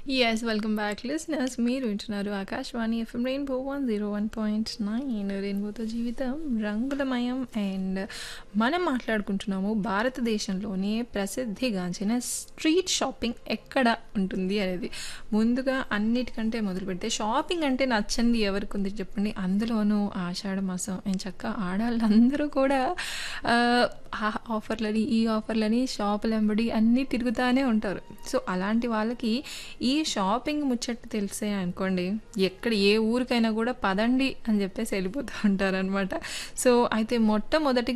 Yes, welcome back, listeners. మీరు వింటున్నారు Akashvani FM rainbow one zero one point nine రెయిన్బోతో జీవితం రంగులమయం అండ్ మనం మాట్లాడుకుంటున్నాము భారతదేశంలోనే ప్రసిద్ధిగాంచిన స్ట్రీట్ షాపింగ్ ఎక్కడ ఉంటుంది అనేది ముందుగా అన్నిటికంటే మొదలు పెడితే షాపింగ్ అంటే నచ్చంది ఎవరికి ఉంది చెప్పండి అందులోనూ ఆషాఢ మాసం అండ్ చక్క ఆడవాళ్ళందరూ కూడా ఆ, ఆ ఆఫర్లని ఈ ఆఫర్లని షాపులు వెంబడి అన్నీ తిరుగుతానే ఉంటారు సో అలాంటి వాళ్ళకి ఈ షాపింగ్ ముచ్చట తెలిసే అనుకోండి ఎక్కడ ఏ ఊరికైనా కూడా పదండి అని చెప్పేసి వెళ్ళిపోతూ ఉంటారనమాట సో అయితే మొట్టమొదటిగా